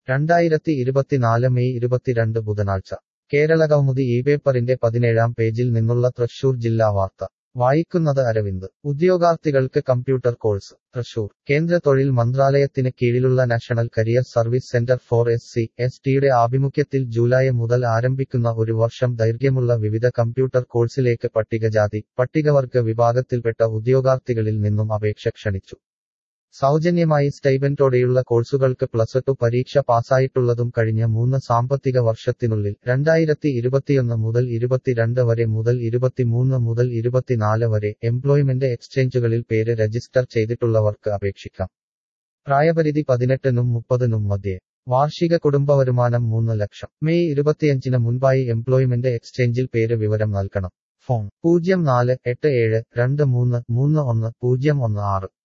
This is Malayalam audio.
രണ്ടായിരത്തി ഇരുപത്തിനാല് മെയ് ഇരുപത്തിരണ്ട് ബുധനാഴ്ച കേരള കൗമുദി ഈ പേപ്പറിന്റെ പതിനേഴാം പേജിൽ നിന്നുള്ള തൃശൂർ ജില്ലാ വാർത്ത വായിക്കുന്നത് അരവിന്ദ് ഉദ്യോഗാർത്ഥികൾക്ക് കമ്പ്യൂട്ടർ കോഴ്സ് തൃശൂർ കേന്ദ്ര തൊഴിൽ മന്ത്രാലയത്തിന് കീഴിലുള്ള national career service centre for S C S ടിയുടെ ആഭിമുഖ്യത്തിൽ ജൂലൈ മുതൽ ആരംഭിക്കുന്ന ഒരു വർഷം ദൈർഘ്യമുള്ള വിവിധ കമ്പ്യൂട്ടർ കോഴ്സിലേക്ക് പട്ടികജാതി പട്ടികവർഗ വിഭാഗത്തിൽപ്പെട്ട ഉദ്യോഗാർത്ഥികളിൽ നിന്നും അപേക്ഷ ക്ഷണിച്ചു സൗജന്യമായി സ്റ്റൈബൻറ്റോടെയുള്ള കോഴ്സുകൾക്ക് പ്ലസ് ടു പരീക്ഷ പാസ്സായിട്ടുള്ളതും കഴിഞ്ഞ മൂന്ന് സാമ്പത്തിക വർഷത്തിനുള്ളിൽ രണ്ടായിരത്തി ഇരുപത്തിയൊന്ന് മുതൽ ഇരുപത്തിരണ്ട് വരെ മുതൽ ഇരുപത്തിമൂന്ന് മുതൽ ഇരുപത്തിനാല് വരെ എംപ്ലോയ്മെന്റ് എക്സ്ചേഞ്ചുകളിൽ പേര് രജിസ്റ്റർ ചെയ്തിട്ടുള്ളവർക്ക് അപേക്ഷിക്കാം പ്രായപരിധി പതിനെട്ടിനും മുപ്പതിനും മധ്യേ വാർഷിക കുടുംബവരുമാനം മൂന്ന് ലക്ഷം മെയ് ഇരുപത്തിയഞ്ചിന് മുൻപായി എംപ്ലോയ്മെന്റ് എക്സ്ചേഞ്ചിൽ പേര് വിവരം നൽകണം ഫോൺ പൂജ്യം നാല് എട്ട് ഏഴ് രണ്ട് മൂന്ന് മൂന്ന് ഒന്ന് പൂജ്യം ഒന്ന് ആറ്